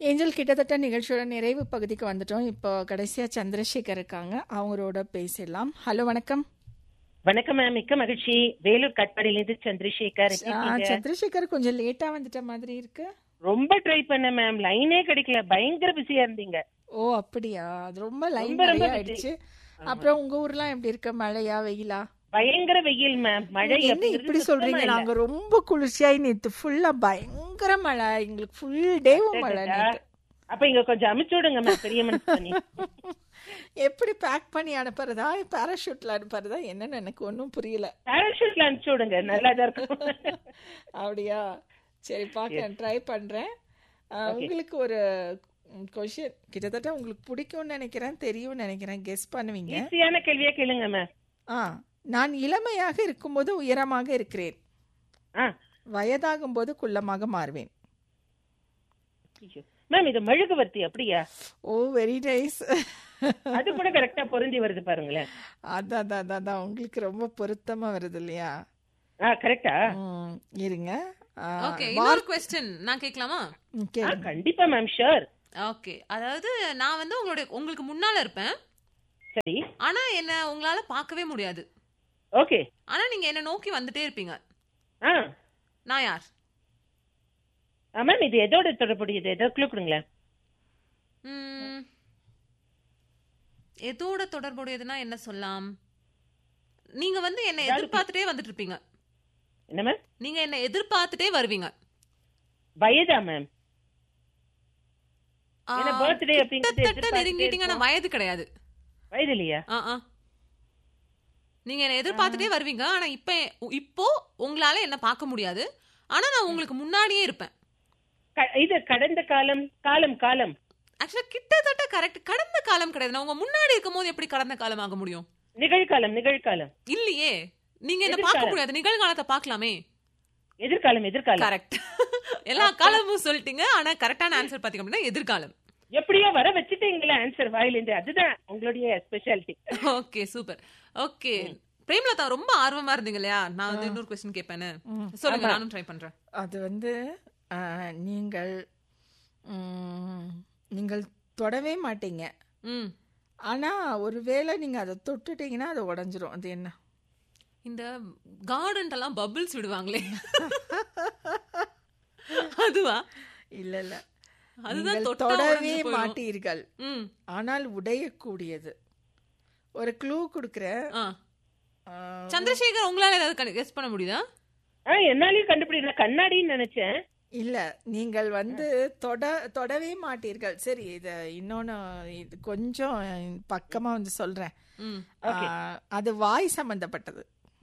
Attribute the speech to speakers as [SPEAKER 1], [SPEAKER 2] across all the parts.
[SPEAKER 1] Angel கிட்டத்தட்ட நிகழ்ச்சியோட நிறைவு பகுதிக்கு வந்துட்டோம் இப்போ கடைசியா சந்திரசேகர் இருக்காங்க அவங்களோட பேசிடலாம் ஹலோ வணக்கம்
[SPEAKER 2] வணக்கம் மேம் மிக்க மகிழ்ச்சி வேலூர் கட்பாடியிலிருந்து சந்திரசேகர் எப்படி
[SPEAKER 1] ஆ,
[SPEAKER 2] இருக்கீங்க?
[SPEAKER 1] சந்திரசேகர் கொஞ்சம் லேட்டா வந்துட்ட மாதிரி இருக்கு
[SPEAKER 2] ரொம்ப ட்ரை பண்ண மேம் லைனே கிடைக்கல பயங்கர பிஸியா இருந்தீங்க
[SPEAKER 1] ஓ அப்படியா அது ரொம்ப லைன்
[SPEAKER 2] ரொம்ப, ரொம்ப
[SPEAKER 1] நிறைய
[SPEAKER 2] busy.
[SPEAKER 1] ஆயிடுச்சு அப்புறம் உங்க ஊர்லாம் எப்படி இருக்கு மழையா வெயிலா
[SPEAKER 2] பயங்கர வெயில் மேம் மழை
[SPEAKER 1] என்ன
[SPEAKER 2] அப்படிங்கிறது
[SPEAKER 1] இப்படி
[SPEAKER 2] சுத்தமா
[SPEAKER 1] சொல்றீங்க
[SPEAKER 2] இல்ல.
[SPEAKER 1] நாங்க ரொம்ப குளிர்ச்சியாய் நேத்து ஃபுல்லா பயங்கர மழை எங்களுக்கு ஃபுல் டேவும் மழை நேத்து
[SPEAKER 2] அப்ப இங்க கொஞ்சம் அமுச்சு விடுங்க மேம் பெரிய மனசு பண்ணி
[SPEAKER 1] எப்படி பேக் பண்ணி அனுப்புறதா பேராஷூட்ல அனுப்புறதா என்னன்னு எனக்கு ஒன்றும் புரியல
[SPEAKER 2] பேராஷூட்ல அனுப்பிச்சு விடுங்க நல்லாதான் இருக்கும்
[SPEAKER 1] அப்படியா சரி பார்க்கறேன் ட்ரை பண்றேன் ஆ, உங்களுக்கு ஒரு கொஷின் கிட்டத்தட்ட உங்களுக்கு பிடிக்கும்னு நினைக்கிறேன் தெரியும்னு நினைக்கிறேன் கெஸ் பண்ணுவீங்க
[SPEAKER 2] ஈஸியான கேள்வியா கேளுங்க மேம்
[SPEAKER 1] ஆ நான் இளமையாக இருக்கும்போது உயரமாக இருக்கிறேன்
[SPEAKER 2] ஆ
[SPEAKER 1] வயதாகும் போது குள்ளமாக மாறுவேன்
[SPEAKER 2] ஐயோ. மேம் இது மெழுகுவர்த்தி அப்படியா
[SPEAKER 1] ஓ வெரி நைஸ்
[SPEAKER 2] அது கூட கரெக்டா பொருந்தி வருது பாருங்களேன்
[SPEAKER 1] அதான் அதான் அதான், அதான் உங்களுக்கு ரொம்ப பொருத்தமா வருது இல்லையா
[SPEAKER 2] ஆ கரெக்டா
[SPEAKER 1] ம், இருங்க ஆ,
[SPEAKER 3] ஓகே இன்னொரு கொஸ்டின் நான் கேட்கலாமா
[SPEAKER 1] ம்,
[SPEAKER 2] ஆ
[SPEAKER 1] கேளுங்க.
[SPEAKER 2] கண்டிப்பா மேம் ஷூர்
[SPEAKER 3] ஓகே அதாவது நான் வந்து உங்களுடைய உங்களுக்கு முன்னால இருப்பேன்
[SPEAKER 2] சரி
[SPEAKER 3] ஆனா என்ன உங்களால பார்க்கவே முடியாது
[SPEAKER 2] ஓகே
[SPEAKER 3] ஆனா நீங்க என்ன நோக்கி வந்துட்டே இருப்பீங்க
[SPEAKER 2] ஆ
[SPEAKER 3] நான் யார்
[SPEAKER 2] ஆ, மேம் இது எதோட தொடர்புடையது ஏதோ க்ளூ கொடுங்களேன்
[SPEAKER 3] ம், எதோட தொடர்புடையதுன்னா என்ன சொல்லலாம் நீங்க வந்து என்ன எதிர்பார்த்துட்டே வந்துட்டு இருப்பீங்க
[SPEAKER 2] என்ன மேம்
[SPEAKER 3] நீங்க என்ன எதிர்பார்த்துட்டே வருவீங்க
[SPEAKER 2] வயதா மேம்
[SPEAKER 3] ஆ,
[SPEAKER 2] ஏன்னா birthday அப்படிங்கிறது
[SPEAKER 3] கிட்டத்தட்ட
[SPEAKER 2] எதிர்பார்த்துட்டே
[SPEAKER 3] நெருங்கிட்டீங்க ஆனா வயது கிடையாது
[SPEAKER 2] வயது இல்லையா
[SPEAKER 3] ஆ ஆ நீங்க என்ன எதிர்பார்த்துட்டே வருவீங்க ஆனா இப்ப இப்போ உங்களால என்ன பார்க்க முடியாது ஆனா நான் உங்களுக்கு முன்னாடியே இருப்பேன்
[SPEAKER 2] க- இது கடந்த காலம் காலம் காலம்
[SPEAKER 3] ஆக்சுவலா கிட்டத்தட்ட கரெக்ட் கடந்த காலம் கிடையாது நான் உங்க முன்னாடி இருக்கும்போது எப்படி கடந்த காலம் ஆக முடியும்
[SPEAKER 2] நிகழ்காலம் நிகழ்காலம்
[SPEAKER 3] இல்லையே நீங்க என்ன பார்க்க
[SPEAKER 2] எதிர்காலம்.
[SPEAKER 3] முடியாது நிகழ்காலத்தை பார்க்கலாமே
[SPEAKER 2] எதிர்காலம் எதிர்காலம்
[SPEAKER 3] கரெக்ட் எல்லா காலமும் சொல்லிட்டீங்க ஆனா கரெக்டான ஆன்சர் பாத்தீங்க அப்படின்னா எதிர்காலம்
[SPEAKER 2] எப்படியோ வர வச்சுட்டீங்களா ஆன்சர் வாயிலிருந்து அதுதான் உங்களுடைய speciality
[SPEAKER 3] okay super okay Premalatha ரொம்ப ஆர்வமா இருந்தீங்க இல்லையா நான் வந்து இன்னொரு கொஸ்டின் கேட்பேன்னு சொல்லுங்க நானும் ட்ரை பண்றேன்
[SPEAKER 1] அது வந்து ஆ, நீங்கள் ம், நீங்கள் தொடவே மாட்டீங்க
[SPEAKER 3] ம்
[SPEAKER 1] ஆனா ஒருவேளை நீங்க அதை தொட்டுட்டீங்கன்னா அது உடைஞ்சிரும் அது என்ன
[SPEAKER 3] இந்த கார்டன் எல்லாம் பபிள்ஸ் விடுவாங்களே அதுவா
[SPEAKER 1] இல்ல இல்ல
[SPEAKER 3] அதுதான்
[SPEAKER 1] நீங்கள்
[SPEAKER 3] தொட்டா
[SPEAKER 1] தொடவே
[SPEAKER 3] உடைஞ்சு போயிடும்.
[SPEAKER 1] மாட்டீர்கள்
[SPEAKER 3] ம்
[SPEAKER 1] ஆனால் உடையக்கூடியது ஒரு க்ளூ கொடுக்குறேன்
[SPEAKER 3] ஆ
[SPEAKER 1] ஆ,
[SPEAKER 3] சந்திரசேகர் உங்களால ஏதாவது கெஸ் பண்ண முடியுதா
[SPEAKER 2] ஆ என்னாலயும் கண்டுபிடிக்கல கண்ணாடின்னு நினைச்சேன்
[SPEAKER 1] இல்ல நீங்கள் வந்து தொட தொடவே மாட்டீர்கள் சரி இத இன்னொன்னு இது கொஞ்சம் பக்கமா வந்து சொல்றேன்
[SPEAKER 3] ம்
[SPEAKER 1] ஆ, அது வாய் சம்பந்தப்பட்டது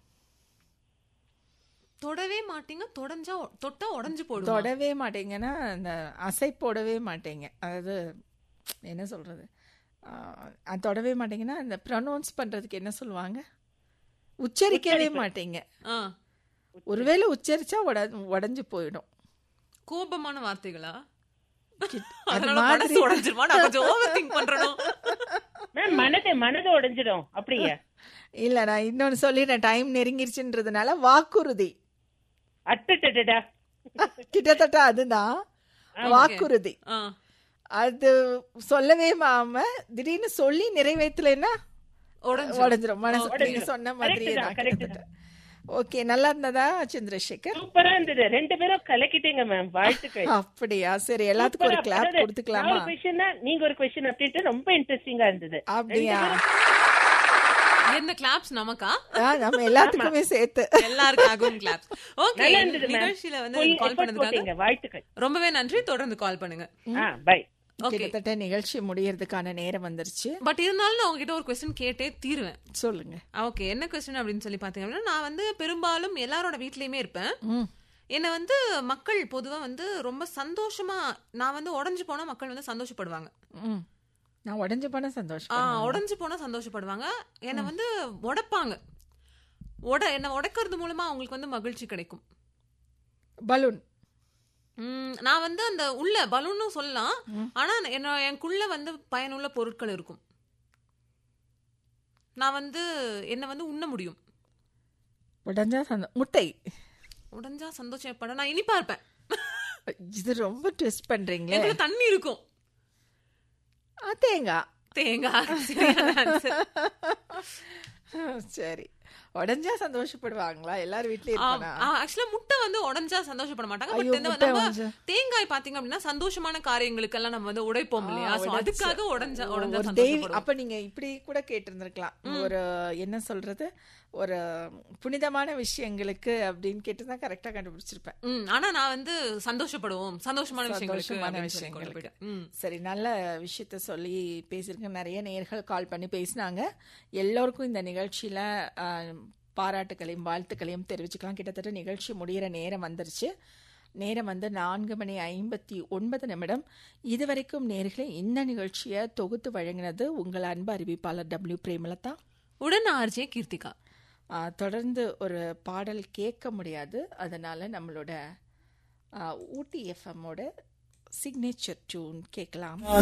[SPEAKER 3] தொடவே மாட்டீங்க தொடஞ்சா தொட்டா உடைஞ்சு போடும்
[SPEAKER 1] தொடவே மாட்டீங்கன்னா அந்த அசை போடவே மாட்டீங்க அதாவது என்ன சொல்றது ஆ, அது தொடவே மாட்டீங்கன்னா அந்த ப்ரொனவுன்ஸ் பண்றதுக்கு என்ன சொல்லுவாங்க உச்சரிக்கவே மாட்டீங்க
[SPEAKER 3] ஆ
[SPEAKER 1] ஒருவேளை உச்சரிச்சா உட உடஞ்சு போயிடும்
[SPEAKER 3] கோபமான வார்த்தைகளா
[SPEAKER 1] கிட்- அது
[SPEAKER 3] அதனால
[SPEAKER 1] மாதிரி
[SPEAKER 3] மனசு உடைஞ்சிருமா நான் கொஞ்சம் ஓவர் திங்க் பண்றணும்
[SPEAKER 2] மேம் மனது மனது உடைஞ்சிடும் அப்படியா
[SPEAKER 1] இல்ல நான் இன்னொன்னு சொல்லிடுறேன் டைம் நெருங்கிருச்சுன்றதுனால வாக்குறுதி
[SPEAKER 2] அட்டடடா
[SPEAKER 1] கிட்டத்தட்ட அதுதான் வாக்குறுதி
[SPEAKER 3] ஆ
[SPEAKER 1] அது சொல்லவே மாம திடீர்னு சொல்லி நிறைவேற்றலைன்னா
[SPEAKER 3] உடைஞ்சு
[SPEAKER 1] உடஞ்சிரும் மனசு நீங்க சொன்ன மாதிரியே
[SPEAKER 2] Correct
[SPEAKER 1] தான்
[SPEAKER 2] தான், correct
[SPEAKER 1] கிட்டத்தட்ட ஓகே நல்லா இருந்ததா சந்திரசேகர்
[SPEAKER 2] சூப்பரா இருந்தது ரெண்டு பேரும் கலக்கிட்டீங்க மேம் வாழ்த்துக்கள்
[SPEAKER 1] அப்படியா சரி எல்லாத்துக்கும் ஒரு
[SPEAKER 2] சூப்பரா,
[SPEAKER 1] கிளாப்
[SPEAKER 2] அதாவது
[SPEAKER 1] கொடுத்துக்கலாமா
[SPEAKER 2] நான் ஒரு question தான், நீங்க ஒரு கொஸ்டின் அப்படின்ட்டு ரொம்ப இன்ட்ரெஸ்டிங்கா இருந்தது
[SPEAKER 1] அப்படியா
[SPEAKER 3] என்ன கிளாப்ஸ் நமக்கா
[SPEAKER 1] ஆ, நம்ம எல்லாத்துக்குமே சேர்த்து
[SPEAKER 3] எல்லாருக்காகவும் கிளாப்ஸ் ஓகே
[SPEAKER 2] நல்லா இருந்தது மேம்
[SPEAKER 3] நிகழ்ச்சியில வந்து
[SPEAKER 2] Full
[SPEAKER 3] கால்
[SPEAKER 2] effort
[SPEAKER 3] பண்ணதுக்காக
[SPEAKER 2] போட்டீங்க வாழ்த்துக்கள்
[SPEAKER 3] ரொம்பவே நன்றி தொடர்ந்து கால் பண்ணுங்க
[SPEAKER 2] ஆ பை
[SPEAKER 3] ஓகே
[SPEAKER 1] கிட்டத்தட்ட நிகழ்ச்சி முடியறதுக்கான நேரம் வந்துருச்சு
[SPEAKER 3] பட் இருந்தாலும் நான் உங்ககிட்ட ஒரு கொஸ்டின் கேட்டே தீருவேன்
[SPEAKER 1] சொல்லுங்க
[SPEAKER 3] ஓகே என்ன கொஸ்டின் அப்படின்னு சொல்லி பாத்தீங்க அப்படின்னா நான் வந்து பெரும்பாலும் எல்லாரோட வீட்லயுமே இருப்பேன்
[SPEAKER 1] ம்
[SPEAKER 3] என்னை வந்து மக்கள் பொதுவா வந்து ரொம்ப சந்தோஷமா நான் வந்து உடைஞ்சு போனா மக்கள் வந்து சந்தோஷப்படுவாங்க
[SPEAKER 1] ம் நான் உடஞ்சு போன
[SPEAKER 3] ஆ
[SPEAKER 1] சந்தோஷம்
[SPEAKER 3] உடைஞ்சு போனா சந்தோஷப்படுவாங்க என்னை வந்து உடைப்பாங்க உட என்னை உடைக்கிறது மூலமா அவங்களுக்கு வந்து மகிழ்ச்சி கிடைக்கும்
[SPEAKER 1] பலூன்
[SPEAKER 3] ம், நான் வந்து அந்த உள்ள பலூனும் சொல்லலாம் ஆனா என்ன எனக்குள்ள வந்து பயனுள்ள பொருட்கள் இருக்கும் நான் வந்து என்ன வந்து உண்ண முடியும்
[SPEAKER 1] உடஞ்சா சந்தோ முட்டை
[SPEAKER 3] உடைஞ்சா சந்தோஷப்பட நான் இனிப்பா இருப்பேன்
[SPEAKER 1] இது ரொம்ப ட்விஸ்ட் பண்றீங்களே
[SPEAKER 3] எங்களுக்கு தண்ணி இருக்கும்
[SPEAKER 1] ஆ, தேங்காய்
[SPEAKER 3] தேங்காய் சரியான answer.
[SPEAKER 1] சரி உடஞ்சா சந்தோஷப்படுவாங்களா எல்லாரும் வீட்லயும் இருப்பானா
[SPEAKER 3] ஆக்சுவலா முட்டை வந்து உடைஞ்சா சந்தோஷப்பட மாட்டாங்க
[SPEAKER 1] ஐயோ,
[SPEAKER 3] பட் இந்த
[SPEAKER 1] முட்டை
[SPEAKER 3] நம்ம
[SPEAKER 1] உடைஞ்சா.
[SPEAKER 3] தேங்காய் பாத்தீங்க அப்படின்னா சந்தோஷமான காரியங்களுக்கெல்லாம் நம்ம வந்து உடைப்போம் இல்லையா
[SPEAKER 1] ஆ,
[SPEAKER 3] So
[SPEAKER 1] உடைச்சு.
[SPEAKER 3] அதுக்காக உடைஞ்சா உடைஞ்சா
[SPEAKER 1] ஒரு தெய்வ
[SPEAKER 3] சந்தோஷப்படுவோம்
[SPEAKER 1] அப்ப நீங்க இப்படி கூட கேட்டிருந்திருக்கலாம் ஒரு என்ன சொல்றது ஒரு புனிதமான விஷயங்களுக்கு அப்படின்னு கேட்டுதான் கரெக்டா கண்டுபிடிச்சிருப்பேன்
[SPEAKER 3] ம், ஆனா நான் வந்து சந்தோஷப்படுவோம் சந்தோஷமான விஷயங்களுக்கு
[SPEAKER 1] சந்தோஷமான
[SPEAKER 3] அப்படின்னு சொல்லி கொண்டு
[SPEAKER 1] விஷயங்களுக்கு.
[SPEAKER 3] போயிட்டேன். ம்.
[SPEAKER 1] சரி நல்ல விஷயத்த சொல்லி பேசியிருக்கேன் நிறைய நேர்கள் கால் பண்ணி பேசினாங்க எல்லோருக்கும் இந்த நிகழ்ச்சியில ஆ, பாராட்டுகளையும் வாழ்த்துக்களையும் தெரிவிச்சுக்கலாம் கிட்டத்தட்ட நிகழ்ச்சி முடியிற நேரம் வந்துருச்சு நேரம் வந்து நான்கு மணி ஐம்பத்தி ஒன்பது நிமிடம் இதுவரைக்கும் நேர்களை இந்த நிகழ்ச்சியை தொகுத்து வழங்கினது உங்கள் அன்பு அறிவிப்பாளர் டபிள்யூ பிரேமலதா
[SPEAKER 3] உடன் ஆர்ஜே கீர்த்திகா
[SPEAKER 1] ஆ, தொடர்ந்து ஒரு பாடல் கேட்க முடியாது அதனால நம்மளோட ஆ, ஊட்டி எஃப்எம்மோட சிக்னேச்சர் டியூன் கேட்கலாம்